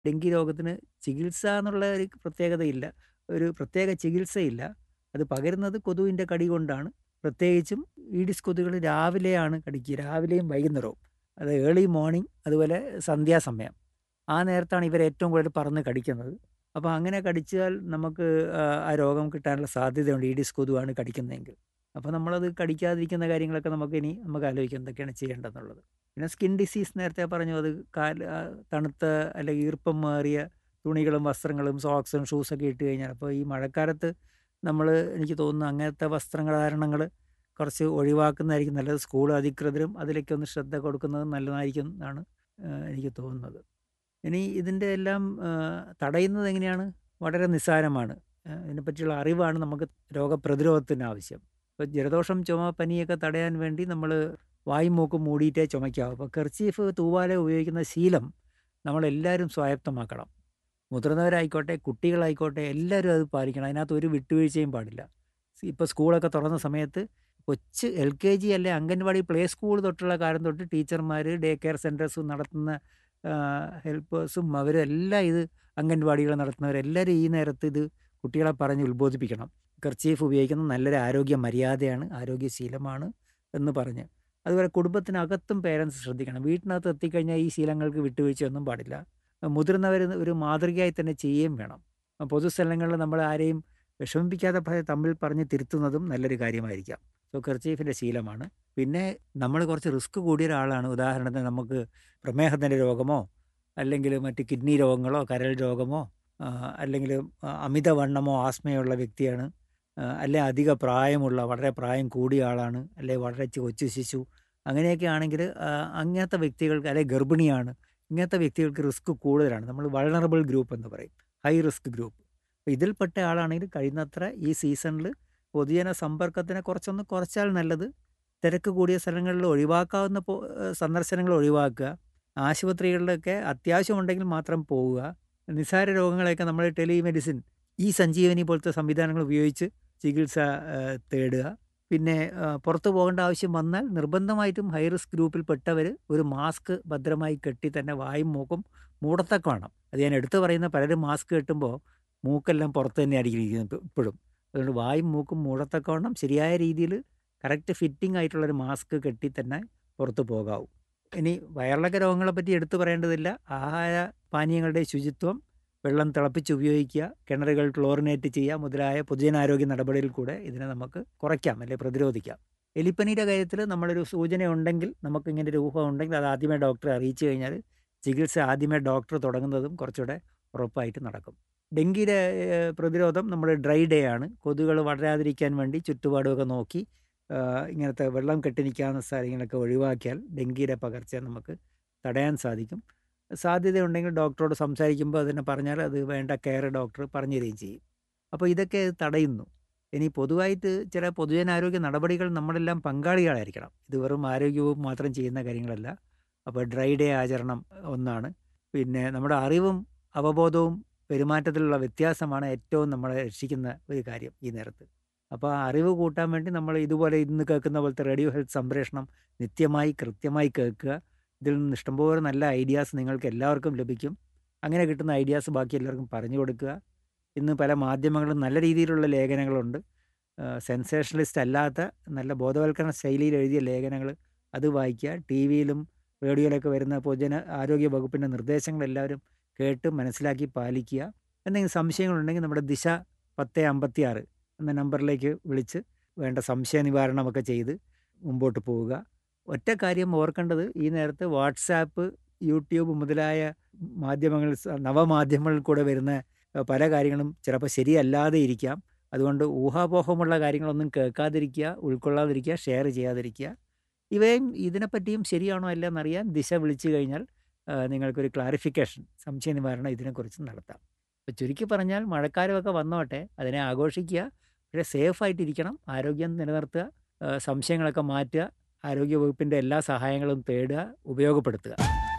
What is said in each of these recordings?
Dengue രോഗത്തിന് ചികിത്സ എന്നുള്ള ഒരു പ്രത്യേകതയില്ല. ഒരു പ്രത്യേക ചികിത്സയില്ല. അത് പകരുന്നത് കൊതുകിൻ്റെ കടി കൊണ്ടാണ്. പ്രത്യേകിച്ചും ഈഡിസ് കൊതുകുകൾ രാവിലെയാണ് കടിക്കുക. രാവിലെയും വൈകുന്നേരവും. അത് ഏർലി മോർണിംഗ് അതുപോലെ സന്ധ്യാസമയം. ആ നേരത്താണ് ഇവർ ഏറ്റവും കൂടുതൽ പറന്ന് കടിക്കുന്നത്. അപ്പോൾ അങ്ങനെ കടിച്ചാൽ നമുക്ക് ആഹ്, ആ രോഗം കിട്ടാനുള്ള സാധ്യതയുണ്ട് ഈഡിസ് കൊതുകാണ് കടിക്കുന്നതെങ്കിൽ. അപ്പോൾ നമ്മളത് കടിക്കാതിരിക്കുന്ന കാര്യങ്ങളൊക്കെ നമുക്കിനി നമുക്ക് ആലോചിക്കാം എന്തൊക്കെയാണ് ചെയ്യേണ്ടതെന്നുള്ളത്. പിന്നെ സ്കിൻ ഡിസീസ് നേരത്തെ പറഞ്ഞു അത് കാല് ആഹ്, തണുത്ത അല്ലെങ്കിൽ ഈർപ്പം മാറിയ തുണികളും വസ്ത്രങ്ങളും സോക്സും ഷൂസൊക്കെ ഇട്ട് കഴിഞ്ഞാൽ അപ്പോൾ ഈ മഴക്കാലത്ത് നമ്മൾ എനിക്ക് തോന്നുന്നു അങ്ങനത്തെ വസ്ത്രധാരണങ്ങൾ കുറച്ച് ഒഴിവാക്കുന്നതായിരിക്കും നല്ലത്. സ്കൂൾ അധികൃതരും അതിലേക്ക് ഒന്ന് ശ്രദ്ധ കൊടുക്കുന്നത് നല്ലതായിരിക്കും എന്നാണ് ആഹ്, എനിക്ക് തോന്നുന്നത്. ഇനി ഇതിൻ്റെ എല്ലാം ആഹ്, തടയുന്നത് എങ്ങനെയാണ്? വളരെ നിസ്സാരമാണ്. ആഹ്, ഇതിനെപ്പറ്റിയുള്ള അറിവാണ് നമുക്ക് രോഗപ്രതിരോധത്തിന് ആവശ്യം. ഇപ്പോൾ ജലദോഷം, ചുമ, പനിയൊക്കെ തടയാൻ വേണ്ടി നമ്മൾ വായും മൂക്കും മൂടിയിട്ടേ ചുമയ്ക്കാവൂ. അപ്പോൾ കർച്ചീഫ്, തൂവാല ഉപയോഗിക്കുന്ന ശീലം നമ്മളെല്ലാവരും സ്വായത്തമാക്കണം. മുതിർന്നവരായിക്കോട്ടെ, കുട്ടികളായിക്കോട്ടെ എല്ലാവരും അത് പാലിക്കണം. അതിനകത്ത് ഒരു വിട്ടുവീഴ്ചയും പാടില്ല. ഇപ്പോൾ സ്കൂളൊക്കെ തുറന്ന സമയത്ത് കൊച്ച് എൽകെജി അല്ലെ അംഗൻവാടി പ്ലേ സ്കൂൾ തൊട്ടുള്ള കാലം തൊട്ട് ടീച്ചർമാർ, ഡേ കെയർ സെന്റേഴ്സും നടത്തുന്ന ആഹ്, ഹെൽപ്പേഴ്സും അവരും എല്ലാം ഇത് അംഗൻവാടികൾ നടത്തുന്നവരെല്ലാവരും ഈ നേരത്ത് ഇത് കുട്ടികളെ പറഞ്ഞ് ഉത്ബോധിപ്പിക്കണം. കർച്ചീഫ് ഉപയോഗിക്കുന്നത് നല്ലൊരു ആരോഗ്യ മര്യാദയാണ്, ആരോഗ്യശീലമാണ് എന്ന് പറഞ്ഞ്. അതുപോലെ കുടുംബത്തിനകത്തും പേരൻറ്സ് ശ്രദ്ധിക്കണം. വീട്ടിനകത്ത് എത്തിക്കഴിഞ്ഞാൽ ഈ ശീലങ്ങൾക്ക് വിട്ടുവീഴ്ചയൊന്നും പാടില്ല. മുതിർന്നവർ ഒരു മാതൃകയായി തന്നെ ചെയ്യുകയും വേണം. പൊതുസ്ഥലങ്ങളിൽ നമ്മൾ ആരെയും വിഷമിപ്പിക്കാതെ പ- തമ്മിൽ പറഞ്ഞ് തിരുത്തുന്നതും നല്ലൊരു കാര്യമായിരിക്കാം. സോ കർച്ചീഫിൻ്റെ ശീലമാണ്. പിന്നെ നമ്മൾ കുറച്ച് റിസ്ക് കൂടിയ ഒരാളാണ്. ഉദാഹരണത്തിന് നമുക്ക് പ്രമേഹത്തിൻ്റെ രോഗമോ അല്ലെങ്കിൽ മറ്റ് കിഡ്നി രോഗങ്ങളോ കരൾ രോഗമോ ആഹ്, അല്ലെങ്കിൽ അമിതവണ്ണമോ ആസ്മയോ ഉള്ള വ്യക്തിയാണ്. ആഹ്, അല്ലെ അധിക പ്രായമുള്ള വളരെ പ്രായം കൂടിയ ആളാണ്. അല്ലെ വളരെ ചെ- കൊച്ചു ശിശു അങ്ങനെയൊക്കെ ആണെങ്കിൽ ആഹ്, അങ്ങനത്തെ വ്യക്തികൾക്ക് അല്ലെ ഗർഭിണിയാണ്. ഇങ്ങനത്തെ വ്യക്തികൾക്ക് റിസ്ക് കൂടുതലാണ്. നമ്മൾ വൾണറബിൾ ഗ്രൂപ്പ് എന്ന് പറയും. High risk group. അപ്പോൾ ഇതിൽപ്പെട്ട ആളാണെങ്കിൽ കഴിയുന്നത്ര ഈ സീസണിൽ പൊതുജന സമ്പർക്കത്തിനെ കുറച്ചൊന്ന് കുറച്ചാൽ നല്ലത്. തിരക്ക് കൂടിയ സ്ഥലങ്ങളിൽ ഒഴിവാക്കാവുന്ന പോ സന്ദർശനങ്ങൾ ഒഴിവാക്കുക. ആശുപത്രികളിലൊക്കെ അത്യാവശ്യമുണ്ടെങ്കിൽ മാത്രം പോവുക. നിസ്സാര രോഗങ്ങളെയൊക്കെ നമ്മൾ ടെലിമെഡിസിൻ, ഈ സഞ്ജീവനി പോലത്തെ സംവിധാനങ്ങൾ ഉപയോഗിച്ച് ചികിത്സ ആഹ്, തേടുക. പിന്നെ ആഹ്, പുറത്ത് പോകേണ്ട ആവശ്യം വന്നാൽ നിർബന്ധമായിട്ടും ഹൈ റിസ്ക് ഗ്രൂപ്പിൽപ്പെട്ടവർ ഒരു മാസ്ക് ഭദ്രമായി കെട്ടി തന്നെ വായും മൂക്കും മൂടത്തക്ക വേണം. അത് ഞാൻ എടുത്തു പറയുന്ന പലരും മാസ്ക് കെട്ടുമ്പോൾ മൂക്കെല്ലാം പുറത്ത് തന്നെയായിരിക്കും ഇരിക്കുന്നത് ഇപ്പോഴും. അതുകൊണ്ട് വായും മൂക്കും മൂടത്തക്കവണ്ണം ശരിയായ രീതിയിൽ കറക്റ്റ് ഫിറ്റിംഗ് ആയിട്ടുള്ളൊരു മാസ്ക് കെട്ടി തന്നെ പുറത്ത് പോകാവൂ. ഇനി വയറിളക്ക രോഗങ്ങളെ പറ്റി എടുത്തു പറയേണ്ടതില്ല. ആഹാര പാനീയങ്ങളുടെ ശുചിത്വം, വെള്ളം തിളപ്പിച്ച് ഉപയോഗിക്കുക, കിണറുകൾ ക്ലോറിനേറ്റ് ചെയ്യുക മുതലായ പൊതുജനാരോഗ്യ നടപടിയിൽ കൂടെ ഇതിനെ നമുക്ക് കുറയ്ക്കാം അല്ലെ പ്രതിരോധിക്കാം. എലിപ്പനിയുടെ കാര്യത്തിൽ നമ്മളൊരു സൂചന ഉണ്ടെങ്കിൽ നമുക്ക് ഇങ്ങനെ ഒരു ഊഹം ഉണ്ടെങ്കിൽ അത് ആദ്യമേ ഡോക്ടറെ അറിയിച്ചു കഴിഞ്ഞാൽ ചികിത്സ ആദ്യമേ ഡോക്ടർ തുടങ്ങുന്നതും കുറച്ചുകൂടെ ഉറപ്പായിട്ട് നടക്കും. ഡെങ്കിയുടെ ഏഹ്, പ്രതിരോധം നമ്മൾ ഡ്രൈ ഡേ ആണ്. കൊതുകുകൾ വളരാതിരിക്കാൻ വേണ്ടി ചുറ്റുപാടുമൊക്കെ നോക്കി ആഹ്, ഇങ്ങനത്തെ വെള്ളം കെട്ടി നിൽക്കാവുന്ന സ്ഥലങ്ങളൊക്കെ ഒഴിവാക്കിയാൽ ഡെങ്കിയുടെ പകർച്ച നമുക്ക് തടയാൻ സാധിക്കും. സാധ്യതയുണ്ടെങ്കിൽ ഡോക്ടറോട് സംസാരിക്കുമ്പോൾ അതിനെ പറഞ്ഞാൽ അത് വേണ്ട കെയർ ഡോക്ടർ പറഞ്ഞു തരികയും ചെയ്യും. അപ്പോൾ ഇതൊക്കെ ഇത് തടയുന്നു. ഇനി പൊതുവായിട്ട് ചില പൊതുജനാരോഗ്യ നടപടികൾ നമ്മളെല്ലാം പങ്കാളികളായിരിക്കണം. ഇത് വെറും ആരോഗ്യവും മാത്രം ചെയ്യുന്ന കാര്യങ്ങളല്ല. അപ്പോൾ ഡ്രൈ ഡേ ആചരണം ഒന്നാണ്. പിന്നെ നമ്മുടെ അറിവും അവബോധവും പെരുമാറ്റത്തിലുള്ള വ്യത്യാസമാണ് ഏറ്റവും നമ്മളെ രക്ഷിക്കുന്ന ഒരു കാര്യം ഈ നേരത്ത്. അപ്പോൾ ആ അറിവ് കൂട്ടാൻ വേണ്ടി നമ്മൾ ഇതുപോലെ ഇന്ന് കേൾക്കുന്ന പോലത്തെ റേഡിയോ ഹെൽത്ത് സംപ്രേഷണം നിത്യമായി കൃത്യമായി കേൾക്കുക. ഇതിൽ നിന്ന് ഇഷ്ടംപോലെ നല്ല ഐഡിയാസ് നിങ്ങൾക്ക് എല്ലാവർക്കും ലഭിക്കും. അങ്ങനെ കിട്ടുന്ന ഐഡിയാസ് ബാക്കി എല്ലാവർക്കും പറഞ്ഞു കൊടുക്കുക. ഇന്ന് പല മാധ്യമങ്ങളും നല്ല രീതിയിലുള്ള ലേഖനങ്ങളുണ്ട്. ആഹ്, സെൻസേഷണലിസ്റ്റ് അല്ലാത്ത നല്ല ബോധവൽക്കരണ ശൈലിയിൽ എഴുതിയ ലേഖനങ്ങൾ അത് വായിക്കുക. ടിവിയിലും റേഡിയോയിലൊക്കെ വരുന്ന പൊതുജന ആരോഗ്യ വകുപ്പിൻ്റെ നിർദ്ദേശങ്ങൾ എല്ലാവരും കേട്ട് മനസ്സിലാക്കി പാലിക്കുക. എന്തെങ്കിലും സംശയങ്ങളുണ്ടെങ്കിൽ നമ്മുടെ ദിശ പത്ത് അമ്പത്തിയാറ് എന്ന നമ്പറിലേക്ക് വിളിച്ച് വേണ്ട സംശയ നിവാരണമൊക്കെ ചെയ്ത് മുമ്പോട്ട് പോവുക. ഒറ്റ കാര്യം ഓർക്കേണ്ടത് ഈ നേരത്ത് വാട്സാപ്പ്, യൂട്യൂബ് മുതലായ മാധ്യമങ്ങൾ സ നവമാധ്യമങ്ങളിൽ കൂടെ വരുന്ന ഏഹ്, പല കാര്യങ്ങളും ചിലപ്പോൾ ശരിയല്ലാതെ ഇരിക്കാം. അതുകൊണ്ട് ഊഹാപോഹമുള്ള കാര്യങ്ങളൊന്നും കേൾക്കാതിരിക്കുക, ഉൾക്കൊള്ളാതിരിക്കുക, ഷെയർ ചെയ്യാതിരിക്കുക. ഇവയും ഇതിനെപ്പറ്റിയും ശരിയാണോ അല്ലയോ എന്നറിയാൻ ദിശ വിളിച്ചു കഴിഞ്ഞാൽ ആഹ്, നിങ്ങൾക്കൊരു ക്ലാരിഫിക്കേഷൻ സംശയ നിവാരണം ഇതിനെക്കുറിച്ച് നടത്താം. അപ്പോൾ ചുരുക്കി പറഞ്ഞാൽ മഴക്കാലമൊക്കെ വന്നോട്ടെ അതിനെ ആഘോഷിക്കുക. പക്ഷേ സേഫായിട്ടിരിക്കണം. ആരോഗ്യം നിലനിർത്തുക. ആഹ്, സംശയങ്ങളൊക്കെ മാറ്റുക. ആരോഗ്യ വകുപ്പിൻ്റെ എല്ലാ സഹായങ്ങളും തേടുക, ഉപയോഗപ്പെടുത്തുക.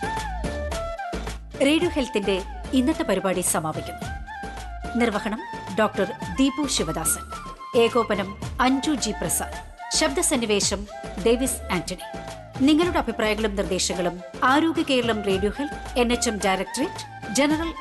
റേഡിയോ ഹെൽത്തിന്റെ ഇന്നത്തെ പരിപാടി സമാപിക്കുന്നു നിർവഹണം ഡോക്ടർ ദീപു ശിവദാസൻ ഏകോപനം അഞ്ജു ജി പ്രസാദ് ശബ്ദസന്നിവേശം ഡേവിസ് ആന്റണി നിങ്ങളുടെ അഭിപ്രായങ്ങളും നിർദ്ദേശങ്ങളും Arogya Keralam radio health N H M directorate general